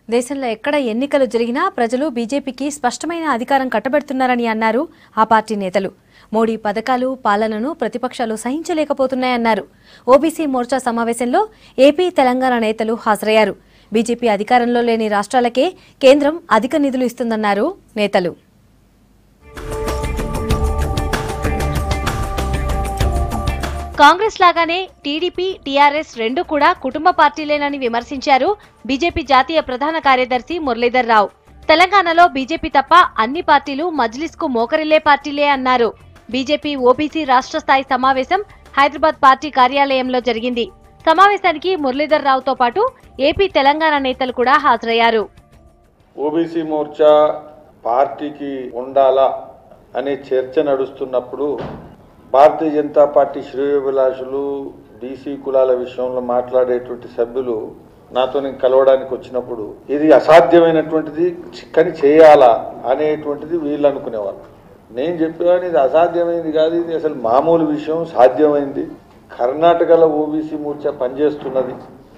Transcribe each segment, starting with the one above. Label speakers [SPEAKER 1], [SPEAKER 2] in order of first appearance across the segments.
[SPEAKER 1] దేశంలో ఎక్కడ ఎన్నికలు జరిగినా ప్రజలు బీజేపీకి స్పష్టమైన అధికారం కట్టబెడుతున్నారని అన్నారు ఆ పార్టీ నేతలు మోడీ పథకాలు పాలనను ప్రతిపక్షాలు సహించలేకపోతున్నాయన్నారు ఓబీసీ మోర్చా సమావేశంలో ఏపీ తెలంగాణ నేతలు హాజరయ్యారు బీజేపీ అధికారంలో లేని రాష్ట్రాలకే కేంద్రం అధిక నిధులు ఇస్తుందన్నారు నేతలు కాంగ్రెస్ లాగానే టీడీపీ టీఆర్ఎస్ రెండు కూడా కుటుంబ పార్టీలేనని విమర్శించారు బీజేపీ జాతీయ ప్రధాన కార్యదర్శి మురళీధర్ రావు తెలంగాణలో బీజేపీ తప్ప అన్ని పార్టీలు మజ్లిస్ కు మోకరిల్లే పార్టీలే అన్నారు బీజేపీ ఓబీసీ రాష్ట్ర స్థాయి సమావేశం హైదరాబాద్ పార్టీ కార్యాలయంలో జరిగింది సమావేశానికి మురళీధర్ రావుతో పాటు ఏపీ తెలంగాణ నేతలు కూడా హాజరయ్యారు
[SPEAKER 2] ఓబీసీ మోర్చా పార్టీకి ఉండాలా అనే చర్చ నడుస్తున్నప్పుడు భారతీయ జనతా పార్టీ శ్రేయోభిలాషులు బీసీ కులాల విషయంలో మాట్లాడేటువంటి సభ్యులు నాతో నేను కలవడానికి వచ్చినప్పుడు ఇది అసాధ్యమైనటువంటిది కానీ చేయాలా అనేటువంటిది వీళ్ళు అనుకునేవాళ్ళు నేను చెప్పేవాడిని ఇది అసాధ్యమైంది కాదు ఇది అసలు మామూలు విషయం సాధ్యమైంది కర్ణాటకలో ఓబీసీ మోర్చా పనిచేస్తున్నది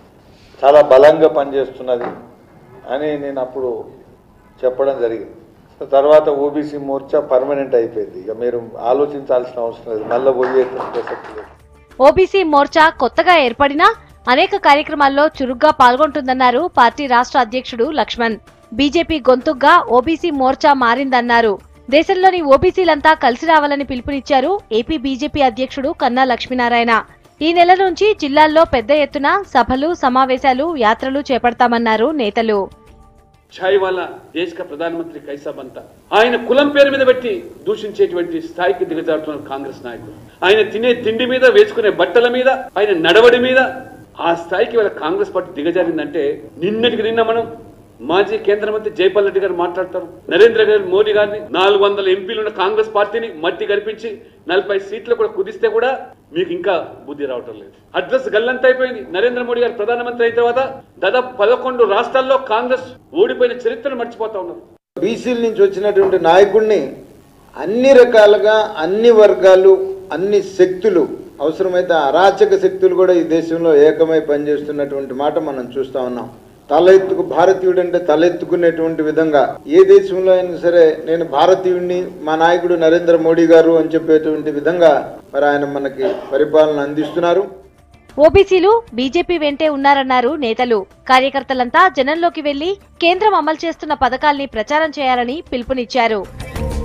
[SPEAKER 2] చాలా బలంగా పనిచేస్తున్నది అని నేను అప్పుడు చెప్పడం జరిగింది సో తర్వాత ఓబీసీ మోర్చా పర్మనెంట్ అయిపోయింది ఇక మీరు ఆలోచించాల్సిన అవసరం లేదు మళ్ళీ పోయేటువంటి ప్రసక్తి లేదు
[SPEAKER 1] ఓబీసీ మోర్చా కొత్తగా ఏర్పడినా అనేక కార్యక్రమాల్లో చురుగ్గా పాల్గొంటుందన్నారు పార్టీ రాష్ట్ర అధ్యక్షుడు లక్ష్మణ్ బీజేపీ గొంతుగ్గా ఓబీసీ మోర్చా మారిందన్నారు దేశంలోని ఓబీసీలంతా కలిసి రావాలని పిలుపునిచ్చారు ఏపీ బీజేపీ అధ్యక్షుడు కన్నా లక్ష్మీనారాయణ ఈ నెల నుంచి జిల్లాల్లో పెద్ద ఎత్తున సభలు సమావేశాలు యాత్రలు చేపడతామన్నారు నేతలు
[SPEAKER 3] ఛాయ్ వాళ్ళ దేశ ప్రధానమంత్రి కైసా బంతా ఆయన కులం పేరు మీద పెట్టి దూషించేటువంటి స్థాయికి దిగజారుతున్నారు కాంగ్రెస్ నాయకులు ఆయన తినే తిండి మీద వేసుకునే బట్టల మీద ఆయన నడవడి మీద ఆ స్థాయికి వాళ్ళ కాంగ్రెస్ పార్టీ దిగజారిందంటే నిన్నటికి నిన్న మనం మాజీ కేంద్ర మంత్రి జైపాల్ రెడ్డి గారు మాట్లాడతారు నరేంద్ర గారు మోడీ గారిని నాలుగు వందల ఎంపీలు ఉన్న కాంగ్రెస్ పార్టీని మట్టి కనిపించి నలభై సీట్లు కూడా కుదిస్తే కూడా మీకు ఇంకా బుద్ధి రావటం లేదు అడ్రస్ గల్లంత అయిపోయింది నరేంద్ర మోడీ గారు ప్రధానమంత్రి అయిన తర్వాత దాదాపు పదకొండు రాష్ట్రాల్లో కాంగ్రెస్ ఓడిపోయిన చరిత్రను మర్చిపోతా ఉన్నారు
[SPEAKER 4] బీసీల నుంచి వచ్చినటువంటి నాయకుడిని అన్ని రకాలుగా అన్ని వర్గాలు అన్ని శక్తులు అవసరమైతే అరాచక శక్తులు కూడా ఈ దేశంలో ఏకమై పనిచేస్తున్నటువంటి మాట మనం చూస్తా ఉన్నాం తల ఎత్తుకు భారతీయుడు అంటే తలెత్తుకునేటువంటి విధంగా ఏ దేశంలో అయినా సరే నేను భారతీయుడిని మా నాయకుడు నరేంద్ర మోడీ గారు అని చెప్పేటువంటి విధంగా మరి ఆయన మనకి పరిపాలన అందిస్తున్నారు
[SPEAKER 1] ఓబీసీలు బీజేపీ వెంటే ఉన్నారన్నారు నేతలు కార్యకర్తలంతా జనంలోకి వెళ్లి కేంద్రం అమలు చేస్తున్న పథకాల్ని ప్రచారం చేయాలని పిలుపునిచ్చారు